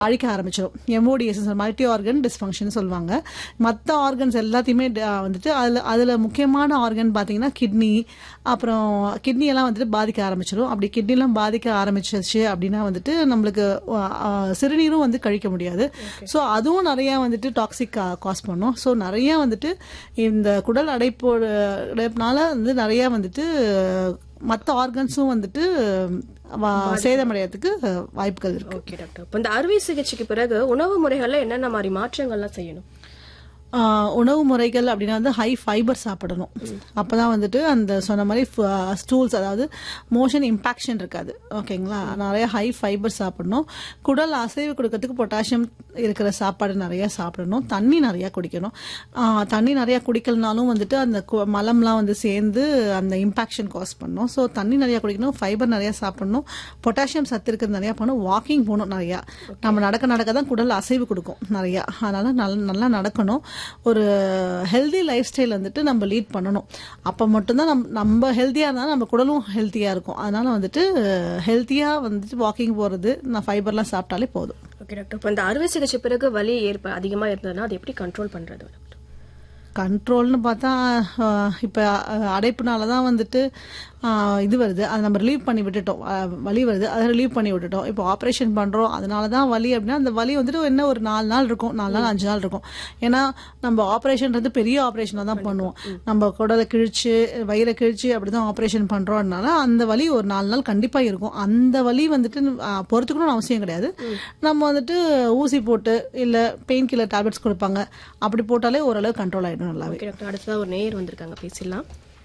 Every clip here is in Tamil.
அழிக்க ஆரம்பிச்சிடும் எம்ஓடிஎஸ் மல்டி ஆர்கன் டிஸ்ஃபங்க்ஷன் சொல்லுவாங்க மற்ற ஆர்கன்ஸ் எல்லாத்தையுமே ட- வந்துட்டு அதில் அதில் முக்கியமான ஆர்கன் பார்த்தீங்கன்னா கிட்னி அப்புறம் கிட்னி எல்லாம் வந்துட்டு பாதிக்க ஆரம்பிச்சிடும் அப்படி கிட்னிலாம் பாதிக்க ஆரம்பிச்சிருச்சு அப்படின்னா வந்துட்டு நம்மளுக்கு அஹ், அஹ், சிறுநீரும் வந்து கழிக்க முடியாது ஸோ அதுவும் நிறைய வந்துட்டு டாக்ஸிக் காஸ் பண்ணும் ஸோ நிறைய வந்துட்டு இந்த குடல் அடைப்போட அடைப்புனால வந்து நிறைய வந்துட்டு மற்ற ஆர்கன்ஸும் வந்துட்டு வா- சேதமடையறதுக்கு அஹ், வாய்ப்புகள் இருக்கு ஓகே டாக்டர் இப்போ இந்த அறுவை சிகிச்சைக்கு பிறகு உணவு முறைகள்ல என்னென்ன மாதிரி மாற்றங்கள்லாம் செய்யணும் ஆஹ் உணவு முறைகள் அப்படின்னா வந்து ஹை ஃபைபர் சாப்பிடணும் அப்பதான் வந்துட்டு அந்த சொன்ன மாதிரி ஸ்டூல்ஸ் அதாவது மோஷன் இம்பாக்ஷன் இருக்காது ஓகேங்களா நிறைய ஹை ஃபைபர் சாப்பிடணும் குடல் அசைவு கொடுக்கறதுக்கு பொட்டாசியம் இருக்கிற சாப்பாடு நிறைய சாப்பிடணும் தண்ணி நிறைய குடிக்கணும் ஆஹ் தண்ணி நிறைய குடிக்கலனாலும் வந்துட்டு அந்த கு- மலம்லாம் வந்து சேர்ந்து அந்த இம்பாக்ஷன் காஸ் பண்ணும் ஸோ தண்ணி நிறைய குடிக்கணும் ஃபைபர் நிறைய சாப்பிடணும் பொட்டாசியம் சத்து இருக்கிறது நிறைய பண்ணணும் வாக்கிங் போகணும் நிறையா நம்ம நடக்க நடக்க தான் குடல் அசைவு கொடுக்கும் நிறையா அதனால நல்ல நல்லா நடக்கணும் ஒரு ஹெல்தி லைஃப் ஸ்டைல் வந்துட்டு நம்ம லீட் பண்ணணும் அப்போ மட்டும்தான் நம் நம்ம ஹெல்த்தியாக இருந்தாலும் நம்ம குடலும் ஹெல்த்தியாக இருக்கும் அதனால வந்துட்டு ஹெல்த்தியாக வந்துட்டு வாக்கிங் போகிறது நான் ஃபைபர்லாம் சாப்பிட்டாலே போதும் ஓகே டாக்டர் இப்போ இந்த அறுவை சிகிச்சை பிறகு வலி ஏற்ப அதிகமா இருந்ததுன்னா அதை எப்படி கண்ட்ரோல் பண்றது டாக்டர் கண்ட்ரோல்னு பார்த்தா ஆஹ், இப்போ அஹ், அடைப்புனால தான் வந்துட்டு ஆஹ், இது வருது அதை நம்ம ரிலீவ் பண்ணி விட்டுட்டோம் ஆஹ், வலி வருது அதை ரிலீவ் பண்ணி விட்டுட்டோம் இப்போ ஆப்ரேஷன் பண்ணுறோம் அதனால தான் வலி அப்படின்னா அந்த வலி வந்துட்டு என்ன ஒரு நாலு நாள் இருக்கும் நாலு நாள் அஞ்சு நாள் இருக்கும் ஏன்னா நம்ம ஆப்ரேஷன்றது பெரிய ஆப்ரேஷனாக தான் பண்ணுவோம் நம்ம குடலை கிழிச்சு வயிறை கிழிச்சு அப்படி தான் ஆப்ரேஷன் பண்ணுறோம்னால அந்த வலி ஒரு நாலு நாள் கண்டிப்பாக இருக்கும் அந்த வலி வந்துட்டு ஆஹ், பொறுத்துக்கணும்னு அவசியம் கிடையாது நம்ம வந்துட்டு ஊசி போட்டு இல்லை பெயின் கில்லர் டேப்லெட்ஸ் கொடுப்பாங்க அப்படி போட்டாலே ஓரளவு கண்ட்ரோல் ஆகிடும் நல்லாவே ஓகே டாக்டர் அடுத்ததா ஒரு நேயர் வந்திருக்காங்க பேசிடலாம்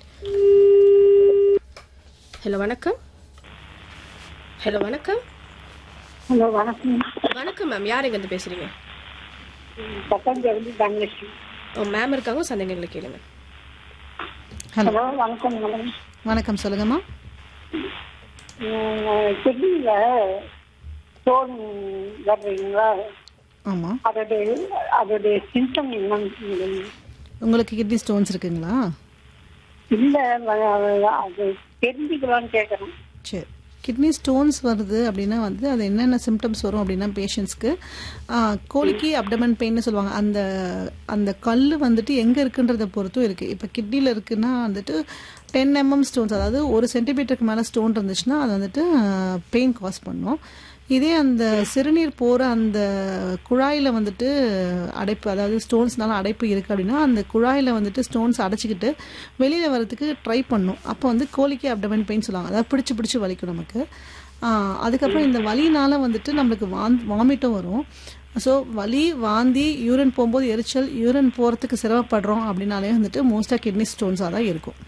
ஹலோ வணக்கம் ஹலோ வணக்கம் ஹலோ வணக்கம் வணக்கம் மேம் யார் எங்க இருந்து பேசுறீங்க பத்தாஞ்சேரி தனலட்சுமி ஓ மேம் இருக்காங்க சந்தேகங்களை கேளுங்க ஹலோ ஹலோ வணக்கம் மேடம் வணக்கம் சொல்லுங்கம்மா கிட்னியில் ஸ்டோன் வர்றீங்களா ஆமாம் அதோடைய அதோடைய சிம்டம் என்னன்னு உங்களுக்கு கிட்னி ஸ்டோன்ஸ் இருக்குங்களா இல்லை அது தெரிஞ்சுக்கலான்னு கேட்குறேன் சரி கிட்னி ஸ்டோன்ஸ் வருது அப்படின்னா வந்து அது என்னென்ன சிம்டம்ஸ் வரும் அப்படின்னா பேஷண்ட்ஸ்க்கு கோலிக்கி அப்டமன் பெயின்னு சொல்லுவாங்க அந்த அந்த கல் வந்துட்டு எங்கே இருக்குன்றதை பொறுத்தும் இருக்குது இப்போ கிட்னியில் இருக்குன்னா வந்துட்டு டென் எம்எம் ஸ்டோன்ஸ் அதாவது ஒரு சென்டிமீட்டருக்கு மேலே ஸ்டோன் இருந்துச்சுன்னா அது வந்துட்டு பெயின் காஸ் பண்ணும் இதே அந்த சிறுநீர் போகிற அந்த குழாயில் வந்துட்டு அடைப்பு அதாவது ஸ்டோன்ஸ்னால அடைப்பு இருக்குது அப்படின்னா அந்த குழாயில் வந்துட்டு ஸ்டோன்ஸ் அடைச்சிக்கிட்டு வெளியில் வரதுக்கு ட்ரை பண்ணும் அப்போ வந்து கோலிக்கி அப்டமன் பெயின் சொல்லுவாங்க அதாவது பிடிச்சி பிடிச்சி வலிக்கும் நமக்கு ஆஹ் அதுக்கப்புறம் இந்த வலினால வந்துட்டு நம்மளுக்கு வாந் வாமிட்டும் வரும் ஸோ வலி வாந்தி யூரின் போகும்போது எரிச்சல் யூரின் போகிறதுக்கு சிரமப்படுறோம் அப்படின்னாலே வந்துட்டு மோஸ்ட்டாக கிட்னி ஸ்டோன்ஸாக தான் இருக்கும்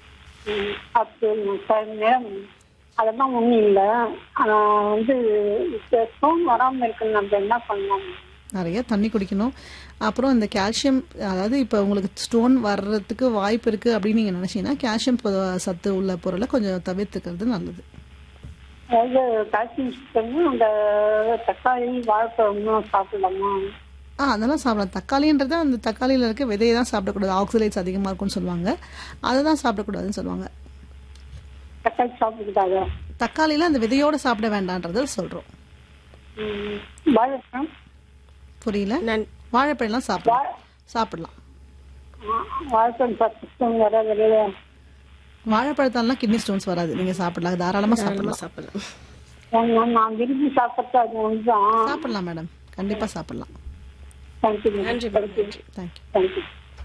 அப்படி சார் மேடம் அதெல்லாம் ஒன்றும் இல்லை ஆனால் வந்து இப்போ ஸ்டோன் வராமல் இருக்குன்னு நம்ம என்ன பண்ணலாம் நிறைய தண்ணி குடிக்கணும் அப்புறம் இந்த கால்சியம் அதாவது இப்போ உங்களுக்கு ஸ்டோன் வர்றதுக்கு வாய்ப்பு இருக்குது அப்படின்னு நீங்கள் நினச்சிங்கன்னா கால்சியம் பொ- சத்து உள்ள பொருளை கொஞ்சம் தவிர்த்துக்கிறது நல்லது அதாவது கால்சியம் சுத்தம்னா அந்த தக்காளி வாழைப்பழமும் சாப்பிடலாமா ஆ அதெல்லாம் சாப்பிடலாம் தக்காளின்றது அந்த தக்காளியில் இருக்க விதையை தான் சாப்பிடக்கூடாது ஆக்சிலைட்ஸ் அதிகமாக இருக்கும்னு சொல்லுவாங்க அதை தான் சாப்பிடக்கூடாதுன்னு சொல்லுவாங்க தக்காளி சாப்பிடக்கூடாதா தக்காளியில் அந்த விதையோடு சாப்பிட வேண்டான்றதை சொல்கிறோம் ம், வாழைப்பழம் புரியல நன் வாழைப்பழம்லாம் சாப்பிடலாம் சாப்பிடலாம் ஆ, வாழைப்பழம் சாப்பிட்டு வராது இல்லையா வாழைப்பழத்தாலாம் கிட்னி ஸ்டோன்ஸ் வராது நீங்கள் சாப்பிடலாம் தாராளமாக தாராளமா சாப்பிடலாம் சாப்பிடலாம் நான் நான் விரும்பி சாப்பிட்றது அது ஒன்று தான் சாப்பிடலாம் மேடம் கண்டிப்பாக சாப்பிடலாம் தேங்க்யூ நன்றி மேம் நன்றி தேங்க்யூ தேங்க்யூ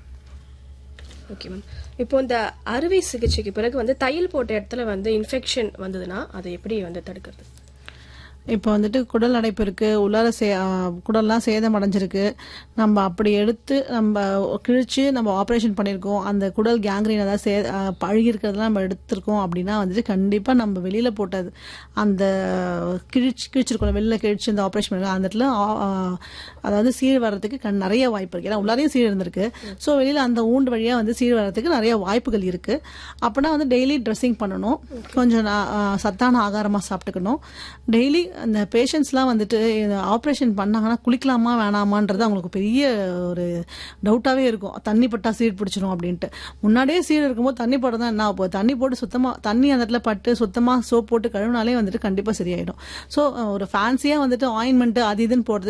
ஓகே மேம் இப்போ இந்த அறுவை சிகிச்சைக்கு பிறகு வந்து தையல் போட்ட இடத்துல வந்து இன்ஃபெக்ஷன் வந்ததுன்னா அதை எப்படி வந்து தடுக்கிறது இப்போ வந்துட்டு குடல் அடைப்பு இருக்கு உள்ளார சே ஆ, குடல்லாம் சேதம் அடைஞ்சிருக்கு நம்ம அப்படி எடுத்து நம்ம கிழிச்சு நம்ம ஆப்ரேஷன் பண்ணியிருக்கோம் அந்த குடல் கேங்க்ரீன் அதாவது சே ஆ, பழுகி இருக்கிறதெல்லாம் நம்ம எடுத்திருக்கோம் அப்படின்னா வந்துட்டு கண்டிப்பாக நம்ம வெளியில் போட்டது அந்த கிழிச்சு கிழிச்சிருக்கோம் வெளியில் கிழிச்சு இந்த ஆப்ரேஷன் பண்ணி அந்த இடத்துல ஆ, ஆ, அதாவது சீழ் வர்றதுக்கு கண் நிறைய வாய்ப்பு இருக்கு ஏன்னா உள்ளாரையும் சீழ் இருந்திருக்கு ஸோ வெளியில் அந்த ஊண்டு வழியாக வந்து சீழ் வர்றதுக்கு நிறைய வாய்ப்புகள் இருக்கு அப்படின்னா வந்து டெய்லி ட்ரெஸ்ஸிங் பண்ணணும் கொஞ்சம் நா- ஆ, சத்தான ஆகாரமாக சாப்பிட்டுக்கணும் டெய்லி அந்த பேஷண்ட்ஸ்லாம் வந்துட்டு ஆப்ரேஷன் பண்ணாங்கன்னா குளிக்கலாமா வேணாமான்றது அவங்களுக்கு பெரிய ஒரு டவுட்டாகவே இருக்கும் தண்ணி பட்டா சீடு பிடிச்சிரும் அப்படின்ட்டு முன்னாடியே சீடு இருக்கும்போது தண்ணி போட தான் என்ன ஆகும் போகுது தண்ணி போட்டு சுத்தமாக தண்ணி அந்த இடத்துல பட்டு சுத்தமாக சோப் போட்டு கழுவினாலே வந்துட்டு கண்டிப்பாக சரியாயிடும் ஸோ ஒரு ஃபேன்சியாக வந்துட்டு ஆயின்மெண்ட் அது இதுன்னு போடுறது